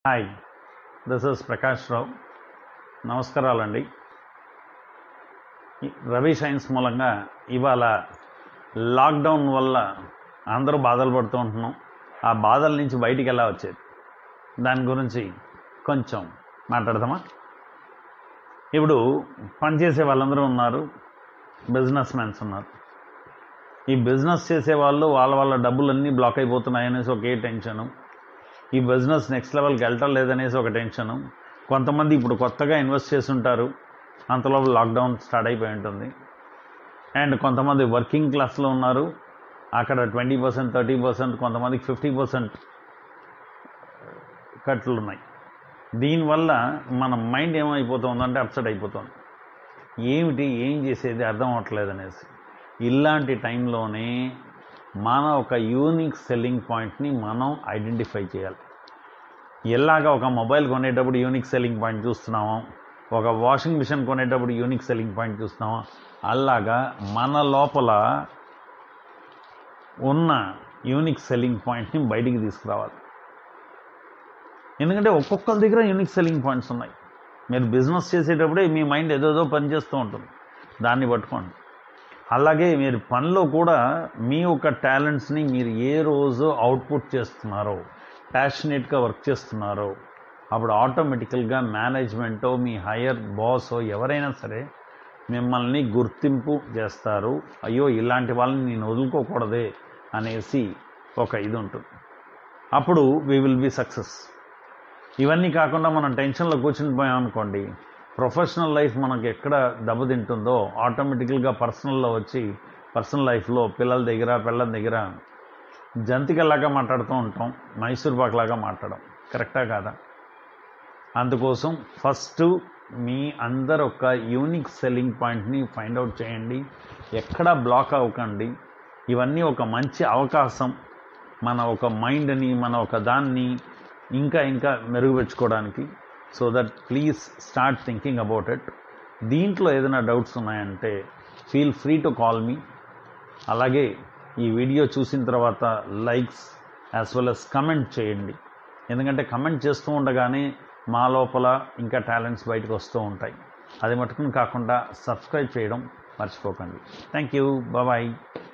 hi this is Prakash Rao నమస్కారాలండి ఈ Ravi science మూలంగా ఇవాళ లాక్డౌన్ వల్ల అందరూ బాధలు పడుతూ ఉంటున్నాం ఆ బాధల నుంచి బయటికి ఎలా వచ్చేది దాని గురించి కొంచెం మాట్లాడదామా ఇప్పుడు పనిచేసే వాళ్ళందరూ ఉన్నారు బిజినెస్ మ్యాన్స్ ఉన్నారు ఈ బిజినెస్ చేసే వాళ్ళు వాళ్ళ వాళ్ళ డబ్బులన్నీ బ్లాక్ అయిపోతున్నాయి అనేసి ఒకే టెన్షను ఈ బిజినెస్ నెక్స్ట్ లెవెల్కి వెళ్ళటం లేదనేసి ఒక టెన్షను కొంతమంది ఇప్పుడు కొత్తగా ఇన్వెస్ట్ చేసి ఉంటారు అంతలో లాక్డౌన్ స్టార్ట్ అయిపోయి ఉంటుంది అండ్ కొంతమంది వర్కింగ్ క్లాస్లో ఉన్నారు అక్కడ ట్వంటీ పర్సెంట్ థర్టీ పర్సెంట్ కొంతమందికి ఫిఫ్టీ పర్సెంట్ కట్లు ఉన్నాయి దీనివల్ల మన మైండ్ ఏమైపోతుందంటే అప్సెట్ అయిపోతుంది ఏమిటి ఏం చేసేది అర్థం అవ్వట్లేదు అనేసి ఇలాంటి టైంలోనే మన ఒక యూనిక్ సెల్లింగ్ పాయింట్ని మనం ఐడెంటిఫై చేయాలి ఎలాగా ఒక మొబైల్ కొనేటప్పుడు యూనిక్ సెల్లింగ్ పాయింట్ చూస్తున్నామో ఒక వాషింగ్ మిషన్ కొనేటప్పుడు యూనిక్ సెల్లింగ్ పాయింట్ చూస్తున్నామో అలాగా మన లోపల ఉన్న యూనిక్ సెల్లింగ్ పాయింట్ని బయటికి తీసుకురావాలి ఎందుకంటే ఒక్కొక్కరి దగ్గర యూనిక్ సెల్లింగ్ పాయింట్స్ ఉన్నాయి మీరు బిజినెస్ చేసేటప్పుడే మీ మైండ్ ఏదోదో పనిచేస్తూ ఉంటుంది దాన్ని పట్టుకోండి అలాగే మీరు పనిలో కూడా మీ యొక్క టాలెంట్స్ని మీరు ఏ రోజు అవుట్పుట్ చేస్తున్నారో ప్యాషనేట్గా వర్క్ చేస్తున్నారో అప్పుడు ఆటోమేటికల్గా మేనేజ్మెంటో మీ హయ్యర్ బాసో ఎవరైనా సరే మిమ్మల్ని గుర్తింపు చేస్తారు అయ్యో ఇలాంటి వాళ్ళని నేను వదులుకోకూడదే అనేసి ఒక ఇది ఉంటుంది అప్పుడు వీ విల్ బి సక్సెస్ ఇవన్నీ కాకుండా మనం టెన్షన్లో కూర్చుని పోయామనుకోండి ప్రొఫెషనల్ లైఫ్ మనకి ఎక్కడ దెబ్బతింటుందో ఆటోమేటికల్గా పర్సనల్లో వచ్చి పర్సనల్ లైఫ్లో పిల్లల దగ్గర పిల్లల దగ్గర జంతికల్లాగా మాట్లాడుతూ ఉంటాం మైసూర్ పాక్లాగా మాట్లాడడం కరెక్టా కాదా అందుకోసం ఫస్ట్ మీ అందరు ఒక యూనిక్ సెల్లింగ్ పాయింట్ని ఫైండ్ అవుట్ చేయండి ఎక్కడా బ్లాక్ అవ్వకండి ఇవన్నీ ఒక మంచి అవకాశం మన ఒక మైండ్ని మన ఒక దాన్ని ఇంకా ఇంకా మెరుగుపెట్టుకోవడానికి so that please start thinking about it దీంట్లో ఏదైనా డౌట్స్ ఉన్నాయంటే feel free to call me అలాగే ఈ వీడియో చూసిన తర్వాత likes as well as comment చేయండి ఎందుకంటే కమెంట్ చేస్తూ ఉండగానే మా లోపల ఇంకా టాలెంట్స్ బయటకు వస్తూ ఉంటాయి అది మటుకుని కాకుండా సబ్స్క్రైబ్ చేయడం మర్చిపోకండి థ్యాంక్ యూ బాయ్